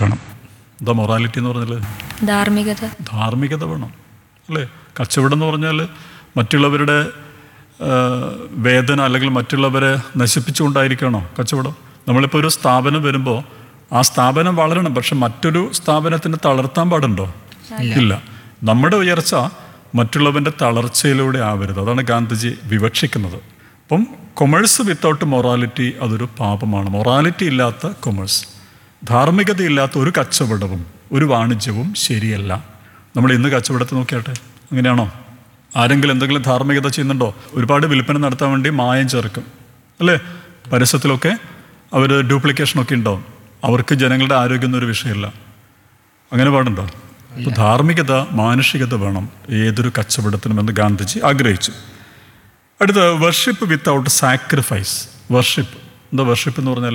വേണം എന്താ മൊറാലിറ്റി എന്ന് പറഞ്ഞാൽ ധാർമ്മികത ധാർമ്മികത വേണം അല്ലേ കച്ചവടം എന്ന് പറഞ്ഞാൽ മറ്റുള്ളവരുടെ ആ, വേദന അല്ലെങ്കിൽ മറ്റുള്ളവരെ നശിപ്പിച്ചുകൊണ്ടായിരിക്കണോ കച്ചവടം നമ്മളിപ്പോൾ ഒരു സ്ഥാപനം വരുമ്പോൾ ആ സ്ഥാപനം വളരണം പക്ഷെ മറ്റൊരു സ്ഥാപനത്തിന് തളർത്താൻ പാടുണ്ടോ ഇല്ല നമ്മുടെ ഉയർച്ച മറ്റുള്ളവൻ്റെ തളർച്ചയിലൂടെ ആവരുത് അതാണ് ഗാന്ധിജി വിവക്ഷിക്കുന്നത് അപ്പം കൊമേഴ്സ് വിത്തൗട്ട് മൊറാലിറ്റി അതൊരു പാപമാണ് മൊറാലിറ്റി ഇല്ലാത്ത കൊമേഴ്സ് ധാർമ്മികതയില്ലാത്ത ഒരു കച്ചവടവും ഒരു വാണിജ്യവും ശരിയല്ല നമ്മൾ ഇന്ന് കച്ചവടത്തെ നോക്കിയാട്ടെ അങ്ങനെയാണോ ആരെങ്കിലും എന്തെങ്കിലും ധാർമ്മികത ചെയ്യുന്നുണ്ടോ ഒരുപാട് വിൽപ്പന നടത്താൻ വേണ്ടി മായം ചേർക്കും അല്ലേ പരസ്യത്തിലൊക്കെ അവർ ഡ്യൂപ്ലിക്കേഷനൊക്കെ ഉണ്ടാവും അവർക്ക് ജനങ്ങളുടെ ആരോഗ്യം എന്നൊരു വിഷയമല്ല അങ്ങനെ പാടുണ്ടോ അപ്പോൾ ധാർമ്മികത മാനുഷികത വേണം ഏതൊരു കച്ചവടത്തിനും എന്ന് ഗാന്ധിജി ആഗ്രഹിച്ചു അടുത്ത വർഷിപ്പ് വിത്തൗട്ട് സാക്രിഫൈസ് വർഷിപ്പ് എന്താ വർഷിപ്പ് എന്ന് പറഞ്ഞാൽ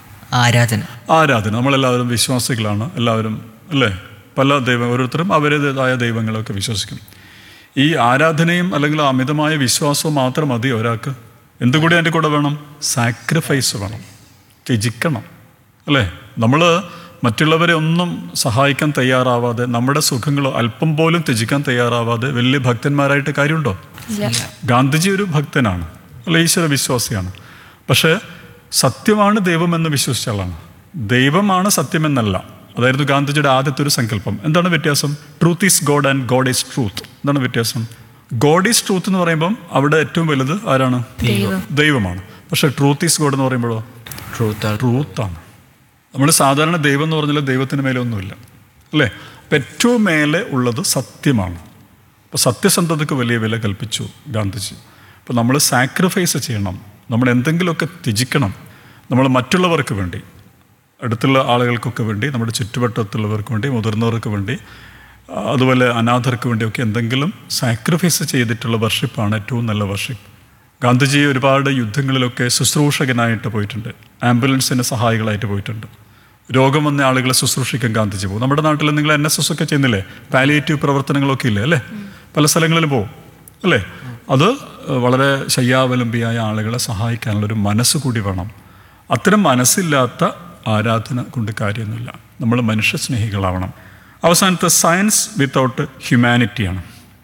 ആരാധന ആരാധന നമ്മളെല്ലാവരും വിശ്വാസികളാണ് എല്ലാവരും അല്ലേ പല ദൈവം ഓരോരുത്തരും അവരുടേതായ ദൈവങ്ങളൊക്കെ വിശ്വസിക്കും ഈ ആരാധനയും അല്ലെങ്കിൽ അമിതമായ വിശ്വാസവും മാത്രം മതി ഒരാൾക്ക് എന്തുകൂടി അതിൻ്റെ കൂടെ വേണം സാക്രിഫൈസ് വേണം ത്യജിക്കണം അല്ലേ നമ്മൾ മറ്റുള്ളവരെ ഒന്നും സഹായിക്കാൻ തയ്യാറാവാതെ നമ്മുടെ സുഖങ്ങൾ അല്പം പോലും ത്യജിക്കാൻ തയ്യാറാവാതെ വലിയ ഭക്തന്മാരായിട്ട് കാര്യമുണ്ടോ ഇല്ല ഗാന്ധിജി ഒരു ഭക്തനാണ് അല്ല ഈശ്വര വിശ്വാസിയാണ് പക്ഷേ സത്യമാണ് ദൈവമെന്ന് വിശ്വസിച്ച ആളാണ് ദൈവമാണ് സത്യമെന്നല്ല അതായിരുന്നു ഗാന്ധിജിയുടെ ആദ്യത്തെ ഒരു സങ്കല്പം എന്താണ് വ്യത്യാസം truth is God and God is truth എന്താണ് വ്യത്യാസം ഗോഡ് ഈസ് ട്രൂത്ത് എന്ന് പറയുമ്പം അവിടെ ഏറ്റവും വലുത് ആരാണ് ദൈവം. ദൈവമാണ് പക്ഷേ ട്രൂത്ത് ഈസ് ഗോഡ് എന്ന് പറയുമ്പോഴോ ട്രൂത്ത് ട്രൂത്താണ് നമ്മൾ സാധാരണ ദൈവം എന്ന് പറഞ്ഞാൽ ദൈവത്തിന് മേലെ ഒന്നുമില്ല അല്ലേ അപ്പം ഏറ്റവും മേലെ ഉള്ളത് സത്യമാണ് അപ്പോൾ സത്യസന്ധതയ്ക്ക് വലിയ വില കൽപ്പിച്ചു ഗാന്ധിജി അപ്പോൾ നമ്മൾ സാക്രിഫൈസ് ചെയ്യണം നമ്മൾ എന്തെങ്കിലുമൊക്കെ ത്യജിക്കണം നമ്മൾ മറ്റുള്ളവർക്ക് വേണ്ടി അടുത്തുള്ള ആളുകൾക്കൊക്കെ വേണ്ടി നമ്മുടെ ചുറ്റുവട്ടത്തുള്ളവർക്ക് വേണ്ടി മുതിർന്നവർക്ക് വേണ്ടി ആ, അതുപോലെ അനാഥർക്ക് വേണ്ടിയൊക്കെ എന്തെങ്കിലും സാക്രിഫൈസ് ചെയ്തിട്ടുള്ള വർഷിപ്പാണ് ഏറ്റവും നല്ല വർഷിപ്പ് ഗാന്ധിജി ഒരുപാട് യുദ്ധങ്ങളിലൊക്കെ ശുശ്രൂഷകനായിട്ട് പോയിട്ടുണ്ട് ആംബുലൻസിന് സഹായികളായിട്ട് പോയിട്ടുണ്ട് രോഗം വന്ന ആളുകളെ ശുശ്രൂഷിക്കാൻ ഗാന്ധിജി പോകും നമ്മുടെ നാട്ടിൽ നിങ്ങൾ എൻ എസ് എസ് ഒക്കെ ചെയ്യുന്നില്ലേ പാലിയേറ്റീവ് പ്രവർത്തനങ്ങളൊക്കെ ഇല്ലേ അല്ലേ പല സ്ഥലങ്ങളിലും പോകും അല്ലേ അത് വളരെ ശയ്യാവലംബിയായ ആളുകളെ സഹായിക്കാനുള്ളൊരു മനസ്സ് കൂടി വേണം അത്തരം മനസ്സില്ലാത്ത ആരാധന കൊണ്ട് കാര്യമൊന്നുമില്ല നമ്മൾ മനുഷ്യ സ്നേഹികളാവണം അവസാനത്തെ സയൻസ് വിത്തൗട്ട് ഹ്യൂമാനിറ്റിയാണ്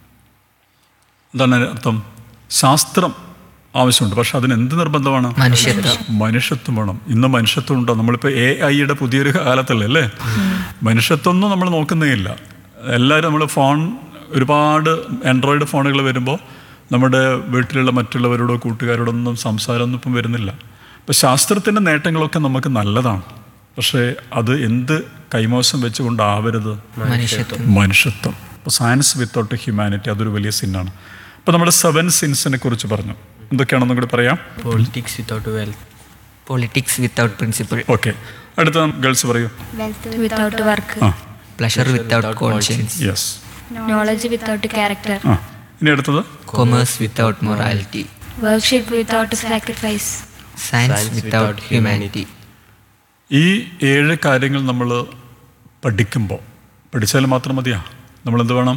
എന്താണ് അതിന്റെ അർത്ഥം ശാസ്ത്രം ആവശ്യമുണ്ട് പക്ഷെ അതിന് എന്ത് നിർബന്ധമാണ് മനുഷ്യത്വം. മനുഷ്യത്വം വേണം ഇന്ന് മനുഷ്യത്വം ഉണ്ടോ നമ്മളിപ്പോൾ എ ഐയുടെ പുതിയൊരു കാലത്തല്ലേ അല്ലേ മനുഷ്യത്വമൊന്നും നമ്മൾ നോക്കുന്നേ ഇല്ല എല്ലാവരും നമ്മൾ ഫോൺ ഒരുപാട് ആൻഡ്രോയിഡ് ഫോണുകൾ വരുമ്പോൾ നമ്മുടെ വീട്ടിലുള്ള മറ്റുള്ളവരോടോ കൂട്ടുകാരോടൊന്നും സംസാരമൊന്നും ഇപ്പം വരുന്നില്ല അപ്പം ശാസ്ത്രത്തിൻ്റെ നേട്ടങ്ങളൊക്കെ നമുക്ക് നല്ലതാണ് പക്ഷേ അത് എന്ത് കൈമോശം വെച്ചുകൊണ്ടാവരുത് മനുഷ്യത്വം മനുഷ്യത്വം അപ്പോൾ സയൻസ് വിത്തൗട്ട് ഹ്യൂമാനിറ്റി അതൊരു വലിയ സിന്നാണ് അപ്പോൾ നമ്മൾ സെവൻ സിൻസിനെ കുറിച്ച് പറഞ്ഞു എന്തൊക്കെയാണെന്നും കൂടി പറയാം politics without wealth politics without principle okay അടുത്ത ഗേൾസ് പറയൂ വിത്തൗട്ട് വർക്ക് ആ pleasure without conscience yes knowledge without character ആ ഇനി അടുത്തത് commerce without morality worship without sacrifice science without humanity ഈ ഏഴ് കാര്യങ്ങൾ നമ്മൾ പഠിക്കുമ്പോൾ പഠിച്ചാൽ മാത്രം മതിയാ നമ്മൾ എന്ത് വേണം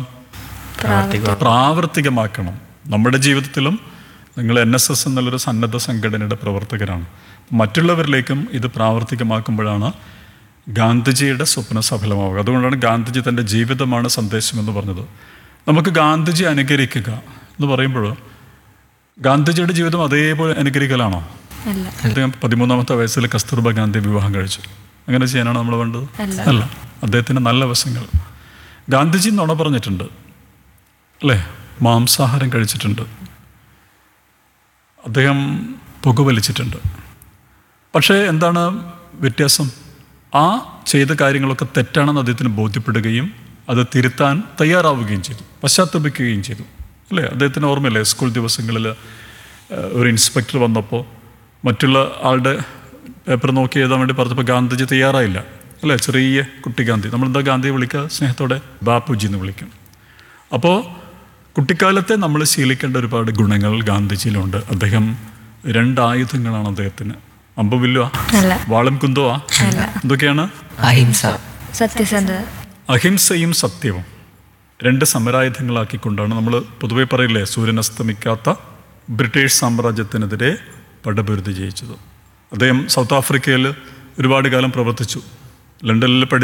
പ്രാവർത്തികമാക്കണം നമ്മുടെ ജീവിതത്തിലും നിങ്ങൾ എൻ എസ് എസ് എന്നുള്ളൊരു സന്നദ്ധ സംഘടനയുടെ പ്രവർത്തകരാണ് മറ്റുള്ളവരിലേക്കും ഇത് പ്രാവർത്തികമാക്കുമ്പോഴാണ് ഗാന്ധിജിയുടെ സ്വപ്നം സഫലമാവുക അതുകൊണ്ടാണ് ഗാന്ധിജി തൻ്റെ ജീവിതമാണ് സന്ദേശം എന്ന് പറഞ്ഞത് നമുക്ക് ഗാന്ധിജി അനുകരിക്കുക എന്ന് പറയുമ്പോൾ ഗാന്ധിജിയുടെ ജീവിതം അതേപോലെ അനുകരിക്കലാണോ അല്ല അദ്ദേഹം പതിമൂന്നാമത്തെ വയസ്സിൽ കസ്തൂർബ ഗാന്ധി വിവാഹം കഴിച്ചു അങ്ങനെ ചെയ്യാനാണ് നമ്മൾ വേണ്ടത് അല്ല. അല്ല അദ്ദേഹത്തിൻ്റെ നല്ല വശങ്ങൾ ഗാന്ധിജി നുണ പറഞ്ഞിട്ടുണ്ട് അല്ലേ മാംസാഹാരം കഴിച്ചിട്ടുണ്ട് അദ്ദേഹം പുകവലിച്ചിട്ടുണ്ട് പക്ഷേ എന്താണ് വ്യത്യാസം ആ ചെയ്ത കാര്യങ്ങളൊക്കെ തെറ്റാണെന്ന് അദ്ദേഹത്തിന് ബോധ്യപ്പെടുകയും അത് തിരുത്താൻ തയ്യാറാവുകയും ചെയ്തു പശ്ചാത്തപിക്കുകയും ചെയ്തു അല്ലേ അദ്ദേഹത്തിന് ഓർമ്മയില്ലേ സ്കൂൾ ദിവസങ്ങളിൽ ഏഹ്, ഒരു ഇൻസ്പെക്ടർ വന്നപ്പോൾ മറ്റുള്ള ആളുടെ പേപ്പർ നോക്കി എഴുതാൻ വേണ്ടി പറഞ്ഞപ്പോൾ ഗാന്ധിജി തയ്യാറായില്ല അല്ലേ ചെറിയ കുട്ടി ഗാന്ധി നമ്മളെന്താ ഗാന്ധിയെ വിളിക്കുക സ്നേഹത്തോടെ ബാപ്പുജി എന്ന് വിളിക്കും അപ്പോൾ കുട്ടിക്കാലത്തെ നമ്മൾ ശീലിക്കേണ്ട ഒരുപാട് ഗുണങ്ങൾ ഗാന്ധിജിയിലുണ്ട് അദ്ദേഹം രണ്ടായുധങ്ങളാണ് അദ്ദേഹത്തിന് അമ്പും വില്ലുവാ അല്ല വാളും കുന്തോവാ എന്തൊക്കെയാണ് അഹിംസ സത്യസന്ധത അഹിംസയും സത്യവും രണ്ട് സമരായുധങ്ങളാക്കിക്കൊണ്ടാണ് നമ്മൾ പൊതുവെ പറയില്ലേ സൂര്യൻ അസ്തമിക്കാത്ത ബ്രിട്ടീഷ് സാമ്രാജ്യത്തിനെതിരെ പടപൊരുതി ജയിച്ചത് അദ്ദേഹം സൗത്ത് ആഫ്രിക്കയിൽ ഒരുപാട് കാലം പ്രവർത്തിച്ചു ലണ്ടനിൽ പഠി